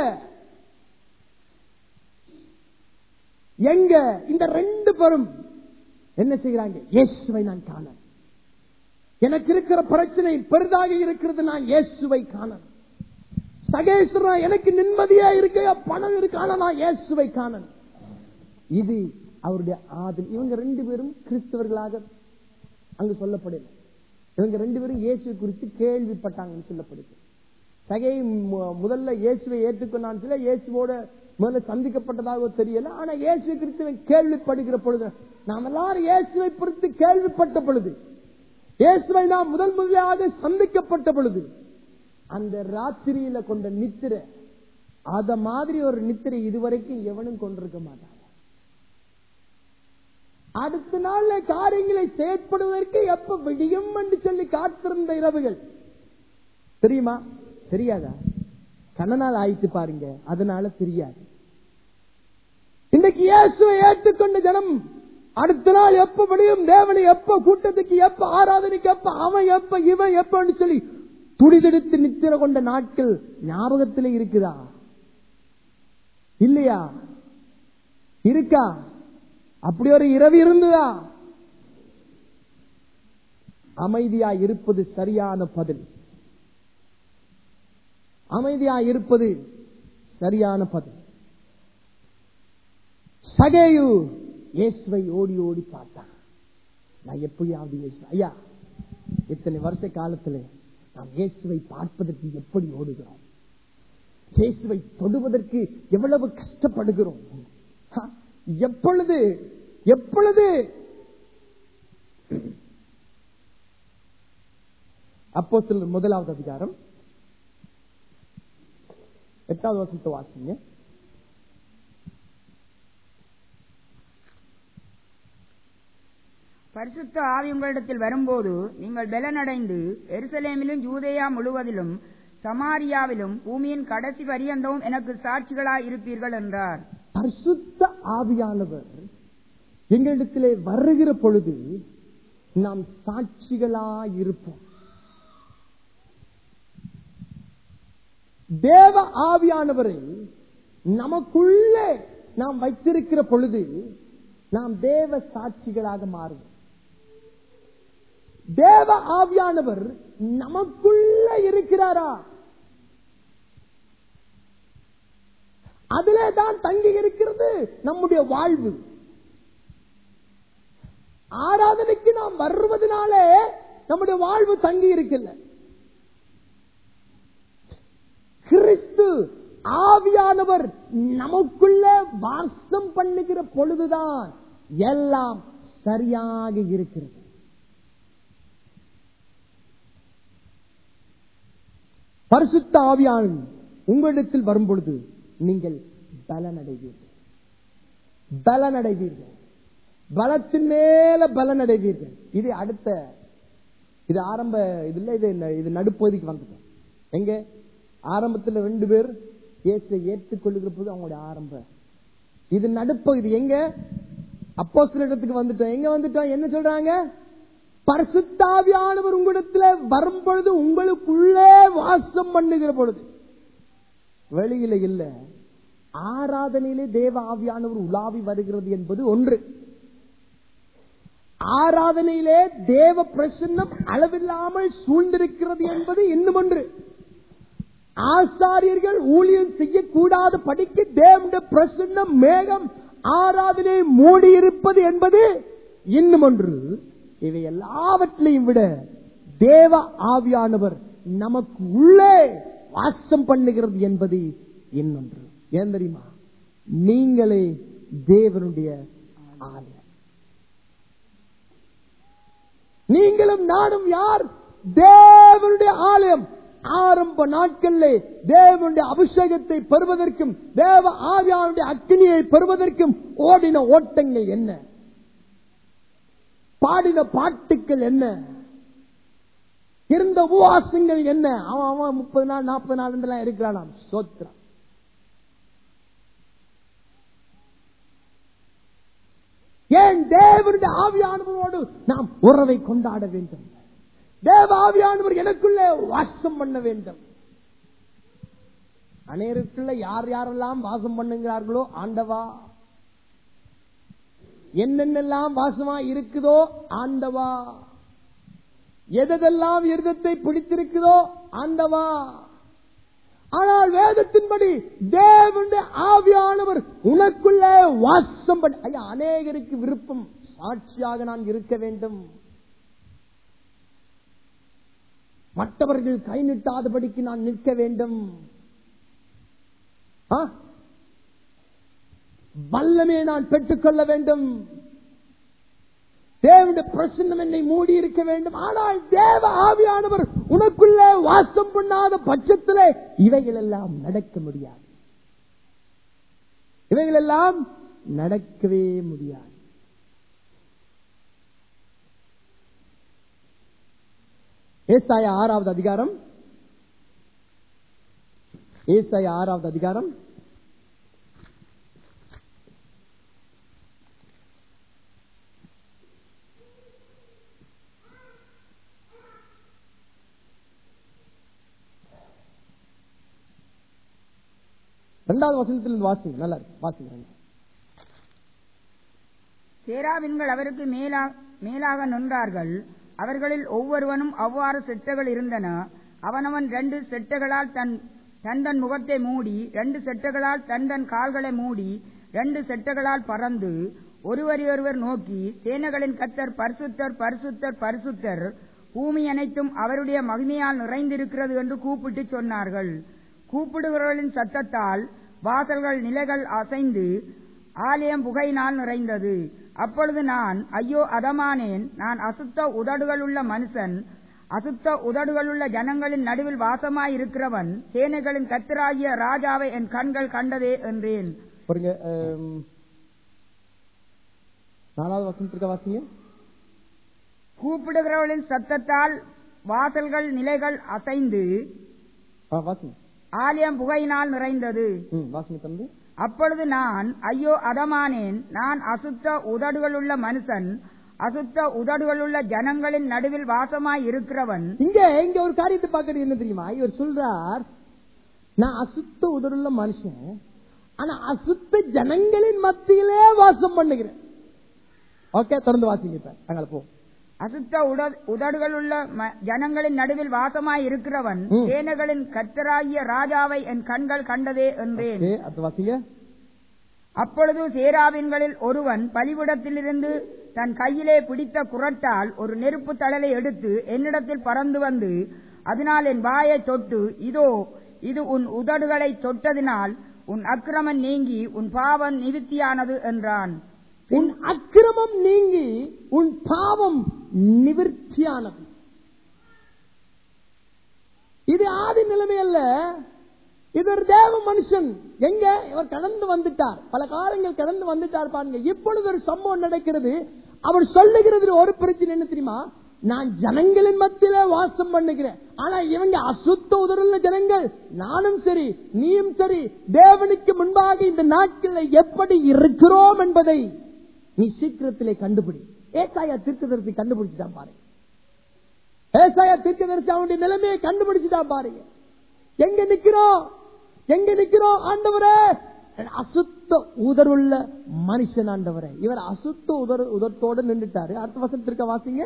எங்க இந்த ரெண்டு பேரும் என்ன செய்கிறாங்க இயேசுவை நான் காண எனக்கு இருக்கிற பிரச்சனை பெரிதாக இருக்கிறது நான் இயேசுவை காண சகேஸ்வரா எனக்கு நிம்மதியா இருக்க பணம் இருக்கு ஆனா நான் இயேசுவை காண இது அவருடைய ஆதல் இவங்க ரெண்டு பேரும் கிறிஸ்தவர்களாக அங்கு சொல்லப்படல இவங்க ரெண்டு பேரும் இயேசு குறித்து கேள்விப்பட்டாங்கன்னு சொல்லப்படுது சகை மு- முதல்ல இயேசுவை ஏற்றுக்கொண்டான் சில இயேசுவோட முதல்ல சந்திக்கப்பட்டதாக தெரியல ஆனா இயேசு குறித்து இவன் கேள்விப்படுகிற பொழுது நாம் எல்லாரும் இயேசுவை குறித்து கேள்விப்பட்ட பொழுது இயேசுவை நாம் முதல் முதலாக சந்திக்கப்பட்ட பொழுது அந்த ராத்திரியில கொண்ட நித்திரை அத மாதிரி ஒரு நித்திரை இதுவரைக்கும் எவனும் கொண்டிருக்க மாட்டான் அடுத்த நாள்ல காரியங்களை செயற்படுவதற்கு எப்ப விடியும் என்று சொல்லி காத்திருந்த இரவுகள் தெரியுமா தெரியாதா கண்ணனால் ஆயிட்டு பாருங்க அதனால தெரியாது இன்னைக்கு இயேசுவை ஏற்றுக்கொண்ட ஜனம் அடுத்த நாள் எப்ப முடியும் தேவனை எப்ப கூட்டத்துக்கு எப்ப ஆராதனைக்கு எப்ப அவன் எப்ப இவன் எப்பன்னு சொல்லி துடிதெடுத்து நித்திர கொண்ட நாட்கள் ஞாபகத்தில் இருக்குதா இல்லையா இருக்கா அப்படி ஒரு இரவு இருந்ததா அமைதியா இருப்பது சரியான பதில் அமைதியா இருப்பது சரியான பதில் சகேயு இயேசுவை ஓடி ஓடி பார்த்தான் நான் எப்படியாவது இயேசு ஐயா இத்தனை வருஷ காலத்துல நாம் இயேசுவை பார்ப்பதற்கு எப்படி ஓடுகிறோம் இயேசுவை தொடுவதற்கு எவ்வளவு கஷ்டப்படுகிறோம் ஹா, எப்பொழுது எப்பொழுது அப்போ முதலாவது அதிகாரம் எட்டாவது வசனத்தை வாசிங்க பரிசுத்த ஆவி உங்களிடத்தில் வரும்போது நீங்கள் பலனடைந்து எருசலேமிலும் யூதேயா முழுவதிலும் சமாரியாவிலும் பூமியின் கடைசி பரியந்தமும் எனக்கு சாட்சிகளாய் இருப்பீர்கள் என்றார் பரிசுத்த ஆவியானவர் எங்களிடத்திலே வருகிற பொழுது நாம் சாட்சிகளாயிருப்போம் தேவ ஆவியானவரை நமக்குள்ளே நாம் வைத்திருக்கிற பொழுது நாம் தேவ சாட்சிகளாக மாறுவோம் தேவ ஆவியானவர் நமக்குள்ள இருக்கிறாரா அதிலே தான் தங்கி இருக்கிறது நம்முடைய வாழ்வு ஆராதனைக்கு நாம் வருவதனாலே நம்முடைய வாழ்வு தங்கி இருக்கல கிறிஸ்து ஆவியானவர் நமக்குள்ள வாசம் பண்ணுகிற பொழுதுதான் எல்லாம் சரியாக இருக்கிறது பரிசுத்த ஆவியானவர் உங்களிடத்தில் வரும் பொழுது நீங்கள் பலனடைவீர்கள் பலனடைவீர்கள் பலத்தின் மேல பலனடைவீர்கள் இது அடுத்த இது ஆரம்ப இதுல இது இது நடுப்பகுதிக்கு வந்துட்டோம் எங்க ஆரம்பத்துல ரெண்டு பேர் இயேசை ஏற்றுக்கொள்ளுகிற போது அவங்களுடைய ஆரம்ப இது நடுப்பகுதி எங்க அப்போ இடத்துக்கு வந்துட்டோம் எங்க வந்துட்டோம் என்ன சொல்றாங்க பரிசுத்தாவியானவர் உங்களிடத்துல வரும் பொழுது உங்களுக்குள்ளே வாசம் பண்ணுகிற பொழுது வெளியில இல்ல ஆராதனையிலே தேவ ஆவியானவர் உலாவி வருகிறது என்பது ஒன்று ஆராதனையிலே தேவ பிரசன்னம் அளவில்லாமல் சூழ்ந்திருக்கிறது என்பது இன்னும் ஒன்று ஆசாரியர்கள் ஊழியம் செய்யக்கூடாத படிக்க தேவனுடைய பிரசன்னம் மேகம் ஆராதனை மூடியிருப்பது என்பது இன்னும் ஒன்று இவை எல்லாவற்றையும் விட தேவ ஆவியானவர் நமக்கு உள்ளே வாசம் பண்ணுகிறது என்பது இன்னொன்று ஏன் தெரியுமா நீங்களே தேவனுடைய ஆலயம் நீங்களும் நானும் யார் தேவனுடைய ஆலயம் ஆரம்ப நாட்களிலே தேவனுடைய அபிஷேகத்தை பெறுவதற்கும் தேவ ஆவியானுடைய அக்னியை பெறுவதற்கும் ஓடின ஓட்டங்கள் என்ன பாடின பாட்டுக்கள் என்ன இருந்த உபவாசங்கள் என்ன அவன் அவன் முப்பது நாள் நாற்பது நாள் இருந்தெல்லாம் இருக்கிறான் சோத்திரம் ஏன் தேவனுடைய ஆவியானவரோடு நாம் உறவை கொண்டாட வேண்டும் தேவ ஆவியானவர் எனக்குள்ளே வாசம் பண்ண வேண்டும் அநேருக்குள்ள யார் யாரெல்லாம் வாசம் பண்ணுகிறார்களோ ஆண்டவா என்னென்னலாம் வாசமா இருக்குதோ ஆண்டவா எதெல்லாம் இருதத்தை பிடித்திருக்குதோ ஆண்டவா ஆனால் வேதத்தின்படி தேவனுடைய ஆவியானவர் உனக்குள்ளே வாசம் பண்ண ஐயா அநேகருக்கு விருப்பம் சாட்சியாக நான் இருக்க வேண்டும் மற்றவர்கள் கை நிட்டாதபடிக்கு நான் நிற்க வேண்டும் ஆ? வல்லமே நான் பெற்றுக்கொள்ள வேண்டும் தேவனுடைய பிரசன்னம் என்னை மூடி இருக்க வேண்டும் ஆனால் தேவ ஆவியானவர் உனக்குள்ளே வாசம் பண்ணாத பட்சத்திலே இவைகள் எல்லாம் நடக்க முடியாது இவைகள் எல்லாம் நடக்கவே முடியாது ஏசாயா ஆறாவது அதிகாரம் ஏசாயா ஆறாவது அதிகாரம் இரண்டாவது வசனத்திலிருந்து வாசிங்க நல்லா இருக்கு வாசிங்க சேராவின்கள் அவருக்கு மேலா மேலாக நின்றார்கள் அவர்களில் ஒவ்வொருவனும் அவ்வாறு செட்டைகள் இருந்தன அவனவன் ரெண்டு செட்டைகளால் தன் தன் தன் முகத்தை மூடி ரெண்டு செட்டைகளால் தன் தன் கால்களை மூடி ரெண்டு செட்டைகளால் பறந்து ஒருவரையொருவர் நோக்கி சேனைகளின் கத்தர் பரிசுத்தர் பரிசுத்தர் பரிசுத்தர் பூமி அனைத்தும் அவருடைய மகிமையால் நிறைந்திருக்கிறது என்று கூப்பிட்டு சொன்னார்கள் கூப்பிடுகிறவர்களின் சத்தத்தால் வாசல்கள் நிலைகள் அசைந்து ஆலயம் புகையினால் நிறைந்தது அப்பொழுது நான் ஐயோ அதமானேன் நான் அசுத்த உதடுகளுள்ள மனுஷன் அசுத்த உதடுகளுள்ள ஜனங்களின் நடுவில் வாசமாயிருக்கிறவன் சேனைகளின் கத்தராகிய ராஜாவை என் கண்கள் கண்டதே என்றேன் பாருங்க ஆம், நாலாவது வசனத்திற்கு வாசிங்க கூப்பிடுகிறவர்களின் சத்தத்தால் வாசல்கள் நிலைகள் அசைந்து ஆ, வாசிங்க ஆலயம் புகையினால் நிறைந்தது ம், வாசிங்க தம்பி அப்பொழுது நான் ஐயோ அதமானேன் நான் அசுத்த உதடுகளுள்ள மனுஷன் அசுத்த உதடுகளுள்ள ஜனங்களின் நடுவில் வாசமாய் இருக்கிறவன் இங்க இங்க ஒரு காரியத்தை பார்க்கறது என்ன தெரியுமா இவர் சொல்றார் நான் அசுத்த உதருள்ள மனுஷன் ஆனா அசுத்த ஜனங்களின் மத்தியிலே வாசம் பண்ணுகிறேன் ஓகே தொடர்ந்து வாசிங்க இப்ப அங்கே போ அசுத்த உட- உதடுகளுள்ள ம- ஜனங்களின் நடுவில் வாசமாய் இருக்கிறவன் ம். சேனைகளின் கர்த்தராகிய ராஜாவை என் கண்கள் கண்டதே என்றேன் ஓகே, அடுத்து வாசிங்க அப்பொழுது சேராவின்களில் ஒருவன் பலிவிடத்திலிருந்து தன் கையிலே பிடித்த குரட்டால் ஒரு நெருப்பு தழலை எடுத்து என்னிடத்தில் பறந்து வந்து அதனால் என் வாயை தொட்டு இதோ இது உன் உதடுகளை தொட்டதினால் உன் அக்கிரமம் நீங்கி உன் பாவம் நிவித்தியானது என்றான் உன் அக்கிரமம் நீங்கி உன் பாவம் நிவிர்த்தியானது இது ஆதி நிலைமை அல்ல இது ஒரு தேவ மனுஷன் எங்க இவர் கடந்து வந்துட்டார் பல காலங்கள் கடந்து வந்துட்டார் பாருங்க இப்பொழுது ஒரு சம்பவம் நடக்கிறது அவர் சொல்லுகிறது ஒரு பிரச்சனை என்ன தெரியுமா நான் ஜனங்களின் மத்தியில வாசம் பண்ணுகிறேன் ஆனா இவங்க அசுத்த உதருள்ள ஜனங்கள் நானும் சரி நீயும் சரி தேவனுக்கு முன்பாக இந்த நாட்களில் எப்படி இருக்கிறோம் என்பதை நீ சீக்கிரத்திலே கண்டுபிடி ஏசாயா தீர்க்கதரிசி கண்டுபிடிச்சுட்டான் பாருங்க ஏசாயா தீர்க்கதரிசி அவனுடைய நிலைமையை கண்டுபிடிச்சுட்டான் பாருங்க எங்க நிக்கிறோம் எங்க நிக்கிறோம் ஆண்டவரே அசுத்த உதருள்ள மனுஷன் ஆண்டவரே இவர் அசுத்த உதர் உதரத்தோட நின்றுட்டாரு அடுத்த வசனத்திற்க வாசிங்க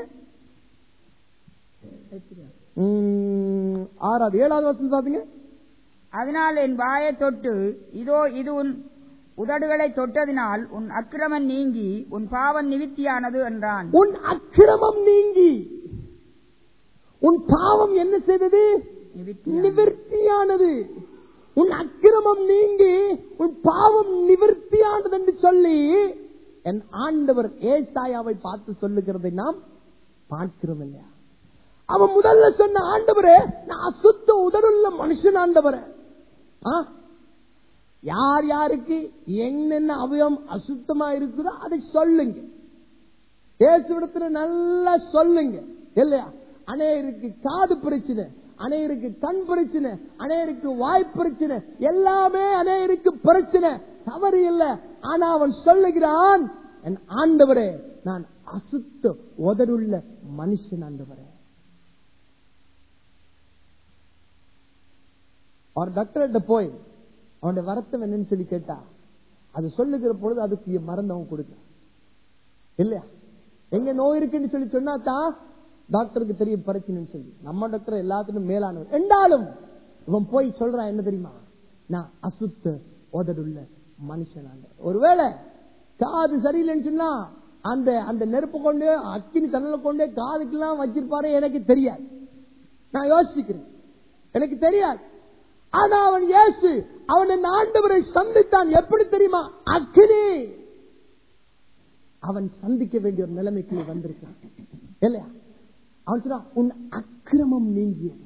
உம், ஆறாவது ஏழாவது வசனம் பாத்தீங்க அதனால் என் வாயை தொட்டு இதோ இது உன் உதடுகளை தொட்டதினால் உன் அக்கிரமம் நீங்கி உன் பாவம் நிவித்தியானது என்றான் உன் அக்கிரமம் நீங்கி உன் பாவம் என்ன செய்தது நிவிர்த்தியானது. நிவர்த்தியானது உன் அக்கிரமம் நீங்கி உன் பாவம் நிவர்த்தியானது என்று சொல்லி என் ஆண்டவர் ஏசாயாவை பார்த்து சொல்லுகிறதை நாம் பார்க்கிறோம் இல்லையா அவன் முதல்ல சொன்ன ஆண்டவரே நான் அசுத்த உதடுள்ள மனுஷன் ஆண்டவரே ஆ? யார் யாருக்கு என்னென்ன அவயம் அசுத்தமா இருக்குதோ அதை சொல்லுங்க இயேசுவிடத்துல நல்லா சொல்லுங்க இல்லையா அநேருக்கு காது பிரச்சனை அநேருக்கு கண் பிரச்சனை அநேருக்கு வாய் பிரச்சனை எல்லாமே அநேருக்கு பிரச்சனை தவறு இல்லை ஆனா அவன் சொல்லுகிறான் என் ஆண்டவரே நான் அசுத்த உதடுள்ள மனுஷன் ஆண்டவரே அவர் டாக்டர்கிட்ட போய் அவனுடைய வருத்தம் என்னன்னு சொல்லி கேட்டா அது சொல்லுகிற பொழுது அதுக்கு மருந்து அவன் கொடுக்க இல்லையா எங்க நோய் இருக்குன்னு சொல்லி சொன்னா தான் டாக்டருக்கு தெரியும் பிரச்சனைன்னு சொல்லி நம்ம டாக்டர் எல்லாத்துக்கும் மேலானவர் என்றாலும் இவன் போய் சொல்றான் என்ன தெரியுமா நான் அசுத்த உதடுள்ள மனுஷன் ஒருவேளை காது சரியில்லைன்னு சொன்னா அந்த அந்த நெருப்பு கொண்டு அக்கினி தன்னல கொண்டு காதுக்கெல்லாம் வச்சிருப்பாரு எனக்கு தெரியாது நான் யோசிக்கிறேன் எனக்கு தெரியாது ஆனா அவன் இயேசு அவன் இந்த ஆண்டவரை சந்தித்தான் எப்படி தெரியுமா அக்கினி அவன் சந்திக்க வேண்டிய ஒரு நிலைமைக்கு வந்திருக்கான் இல்லையா அவன் சொன்னான் உன் அக்கிரமம் நீங்கியது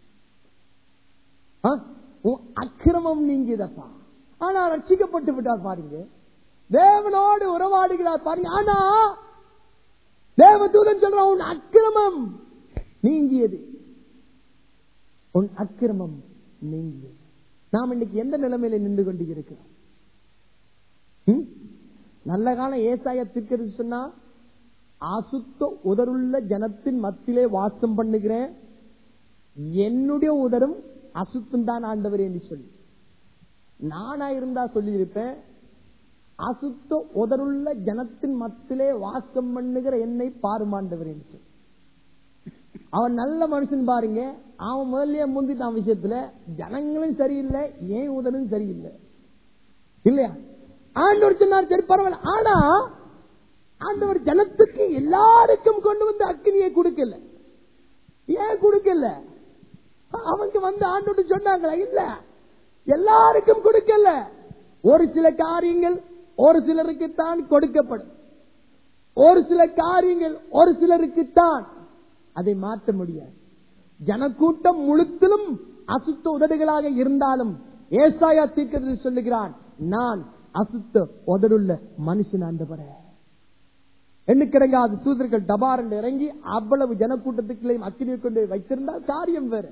ஆ? உன் அக்கிரமம் நீங்கியதப்பா ஆனா ரட்சிக்கப்பட்டு விட்டார் பாருங்க தேவனோடு உறவாடுகிறார் பாருங்க ஆனா தேவதூதன் சொல்றான் உன் அக்கிரமம் நீங்கியது உன் அக்கிரமம் நீங்கியது நாம் இன்னைக்கு எந்த நிலைமையில நின்று கொண்டு இருக்கிறோம் ம்? நல்ல காலம் ஏசாய திருக்கிறது சொன்னா அசுத்த உதருள்ள ஜனத்தின் மத்தியிலே வாசம் பண்ணுகிறேன் என்னுடைய உதரும் அசுத்தம் தான் ஆண்டவர் என்று சொல்லி நானா இருந்தா சொல்லியிருப்பேன் அசுத்த உதருள்ள ஜனத்தின் மத்தியிலே வாசம் பண்ணுகிற என்னை பாருமாண்டவர் என்று சொல்லி அவன் நல்ல மனுஷன் பாருங்க அவன் முதல்லயே முந்திட்டான் விஷயத்துல ஜனங்களும் சரியில்லை ஏன் உதரும் சரியில்லை இல்லையா ஆண்டவர் சொன்னார் சரி பரவாயில்ல ஆனா ஆண்டவர் ஜனத்துக்கு எல்லாருக்கும் கொண்டு வந்து அக்னியை கொடுக்கல ஏன் கொடுக்கல அவங்க வந்து ஆண்டோடு சொன்னாங்களா இல்ல எல்லாருக்கும் கொடுக்கல ஒரு சில காரியங்கள் ஒரு சிலருக்கு தான் கொடுக்கப்படும் ஒரு சில காரியங்கள் ஒரு சிலருக்கு தான் அதை மாற்ற முடியாது ஜனக்கூட்டம் முழுத்திலும் அசுத்த உதடுகளாக இருந்தாலும் ஏசாயா தீர்க்கதரிசி சொல்லுகிறான் நான் அசுத்த உதடுள்ள மனுஷன் ஆண்டவரே எண்ணுக்கிடங்காத தூதர்கள் டபாரன் இறங்கி அவ்வளவு ஜனக்கூட்டத்துக்குள்ளேயும் அக்கினியை கொண்டு வைத்திருந்தால் காரியம் வேற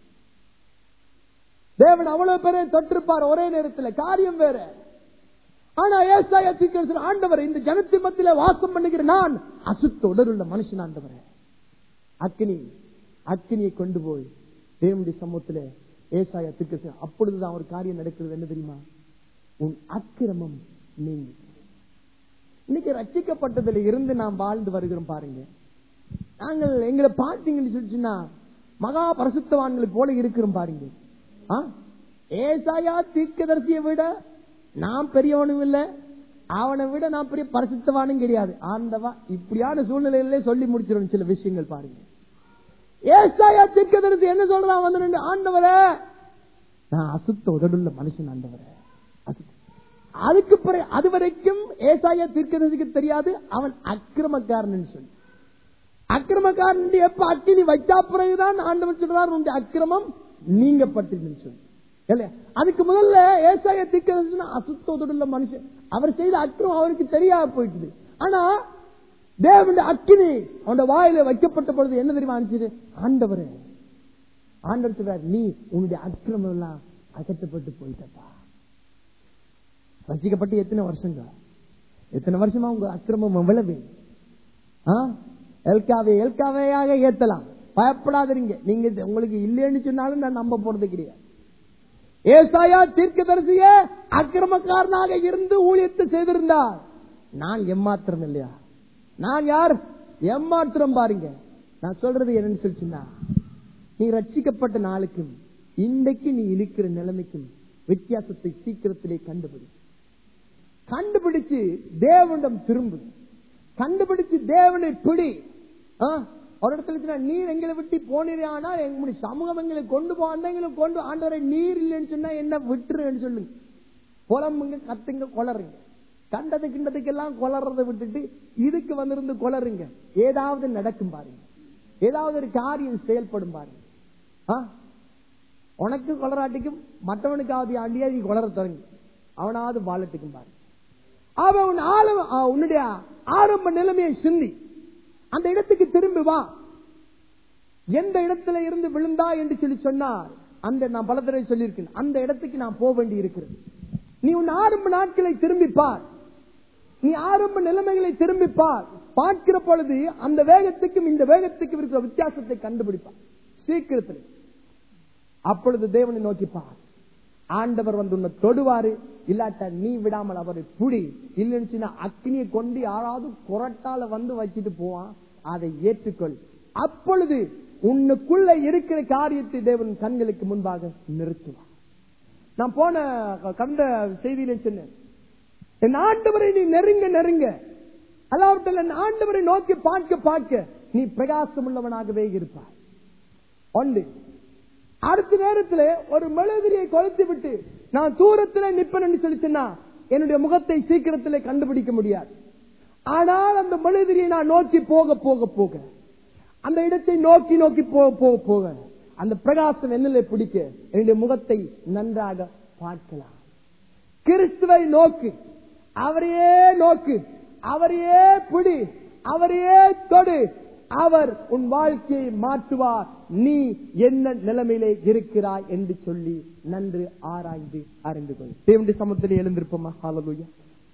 தேவன் அவ்வளவு பேரை தொற்றிருப்பார் ஒரே நேரத்தில் காரியம் வேற ஆனா ஏசாயா தீர்க்கதரிசி ஆண்டவர் இந்த ஜனத்தின் மத்தியில வாசம் பண்ணுகிற நான் அசுத்த உடலுள்ள மனுஷன் ஆண்டவரே அக்கினி அக்கினியை கொண்டு போய் தேவனுடைய சமூகத்துல ஏசாயா தீர்க்கதரிசி அப்பொழுதுதான் ஒரு காரியம் நடக்கிறது என்ன தெரியுமா உன் அக்கிரமம் நீங்கி இன்னைக்கு ரட்சிக்கப்பட்டதுல இருந்து நாம் வாழ்ந்து வருகிறோம் பாருங்க நாங்கள் எங்களை பார்த்தீங்கன்னு சொல்லிச்சுன்னா மகா பரிசுத்தவான்களை போல இருக்கிறோம் பாருங்க ஆ? ஏசாயா தீர்க்கதரிசியை விட நான் பெரியவனும் இல்ல அவனை விட நான் பெரிய பரிசுத்தவானும் கிடையாது ஆண்டவா இப்படியான சூழ்நிலையிலே சொல்லி முடிச்சிடும் சில விஷயங்கள் பாருங்க ஏசாயா தீர்க்கதரிசி என்ன சொல்றான் வந்து நின்னு, ஆண்டவரே நான் அசுத்த உதடுள்ள மனுஷன் ஆண்டவரே அசுத்த அதுக்கு பிறகு அது வரைக்கும் ஏசாயா தீர்க்கதரிசிக்கு தெரியாது அவன் அக்கிரமக்காரன் சொல்லி அக்கிரமக்காரன் எப்ப அக்கினி வச்சா பிறகுதான் ஆண்டவன் சொல்றார் உன்னுடைய அக்கிரமம் நீங்கப்பட்டிருன்னு சொல்லி இல்லையா அதுக்கு முதல்ல ஏசாய தீர்க்கதரிசி அசுத்தோடுள்ள மனுஷன் அவர் செய்த அக்கிரமம் அவருக்கு தெரியாம போயிட்டுது ஆனா தேவனுடைய அக்கினி அவனுடைய வாயில வைக்கப்பட்ட பொழுது என்ன தெரியுமா அனுப்பிச்சது ஆண்டவரே ஆண்டவர் சொல்றார் நீ உன்னுடைய அக்கிரமம் எல்லாம் அகற்றப்பட்டு போயிட்டப்பா ரசிக்கப்பட்டு எத்தனை வருஷங்க எத்தனை வருஷமா உங்க அக்கிரமம் எவ்வளவு ஆ? எல்காவே எல்காவையாக ஏத்தலாம் பயப்படாதீங்க நீங்க இது உங்களுக்கு இல்லைன்னு சொன்னாலும் நான் நம்ப போறது கிடையாது ஏசாயா தீர்க்கதரிசியே அக்கிரமக்காரனாக இருந்து ஊழியத்தை செய்திருந்தார் நான் எம்மாத்திரம் இல்லையா நான் யார் எம்மாத்திரம் பாருங்க நான் சொல்றது என்னன்னு சொல்லிச்சுன்னா நீ ரட்சிக்கப்பட்ட நாளுக்கும் இன்றைக்கு நீ இருக்கிற நிலைமைக்கும் வித்தியாசத்தை சீக்கிரத்திலே கண்டுபிடி கண்டுபிடிச்சு தேவனிடம் திரும்பு கண்டுபிடிச்சு தேவனை பிடி ஆ? ஒரு இடத்துல சொன்னா, நீர் எங்களை விட்டு போனீரானால் எங்களுடைய சமூகம் எங்களை கொண்டு போவாங்க எங்களை கொண்டு ஆண்டவரை நீர் இல்லைன்னு சொன்னா என்ன விட்டுருன்னு சொல்லுங்க புலம்புங்க கத்துங்க கொளருங்க கண்டது கிண்டதுக்கெல்லாம் கொளறதை விட்டுட்டு இதுக்கு வந்திருந்து கொளருங்க ஏதாவது நடக்கும் பாருங்க ஏதாவது ஒரு காரியம் செயல்படும் பாருங்க ஆ? உனக்கு கொளராட்டிக்கும் மற்றவனுக்காவது ஆண்டியா நீ கொளர தொடங்கு அவனாவது வாழட்டுக்கும் பாருங்க அவன் உன் ஆழம் ஆ, உன்னுடைய ஆரம்ப நிலைமையை சிந்தி அந்த இடத்துக்கு திரும்பி வா எந்த இடத்துல இருந்து விழுந்தா என்று சொல்லி சொன்னார் அந்த நான் பல தடவை சொல்லியிருக்கேன் அந்த இடத்துக்கு நான் போக வேண்டி இருக்கிறது நீ உன் ஆரம்ப நாட்களை திரும்பி பார் நீ ஆரம்ப நிலைமைகளை திரும்பி பார் பார்க்கிற பொழுது அந்த வேகத்துக்கும் இந்த வேகத்துக்கும் இருக்கிற வித்தியாசத்தை கண்டுபிடிப்பார் சீக்கிரத்தில் அப்பொழுது தேவனை நோக்கி பார் ஆண்டவர் வந்து உன்னை தொடுவாரு இல்லாட்டா நீ விடாமல் அவரை புடி இல்லைன்னு சொன்னா அக்னியை கொண்டு யாராவது குரட்டால வந்து வச்சுட்டு போவான் அதை ஏற்றுக்கொள் அப்பொழுது உன்னுக்குள்ள இருக்கிற காரியத்தை தேவன் கண்களுக்கு முன்பாக நிறுத்துவார் நான் போன கடந்த செய்தியில சொன்னேன் என் ஆண்டவரை நீ நெருங்க நெருங்க அல்லாவிட்டால் என் ஆண்டவரை நோக்கி பார்க்க பார்க்க நீ பிரகாசம் உள்ளவனாகவே இருப்பாய் ஒன்று அடுத்த நேரத்தில் ஒரு மெழுதிரியை கொளுத்து விட்டு நான் தூரத்தில் நிப்பேன் சொல்லி சொன்னா என்னுடைய முகத்தை சீக்கிரத்தில் கண்டுபிடிக்க முடியாது ஆனால் அந்த மெழுதிரியை நான் நோக்கி போக போக போக அந்த இடத்தை நோக்கி நோக்கி போக போக போக அந்த பிரகாசம் என்னிலே பிடிக்க என்னுடைய முகத்தை நன்றாக பார்க்கலாம் கிறிஸ்துவை நோக்கு அவரையே நோக்கு அவரையே பிடி அவரையே தொடு அவர் உன் வாழ்க்கையை மாற்றுவார் நீ என்ன நிலைமையிலே இருக்கிறாய் என்று சொல்லி நன்று ஆராய்ந்து அறிந்து கொள் தேவண்டி சமத்திலே எழுந்திருப்போமா ஹாலலூயா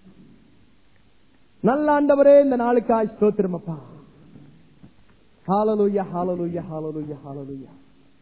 நல்ல ஆண்டவரே இந்த நாளுக்காய் ஸ்தோத்திரமப்பா ஹாலலூயா ஹாலலூயா ஹாலலூயா ஹாலலூயா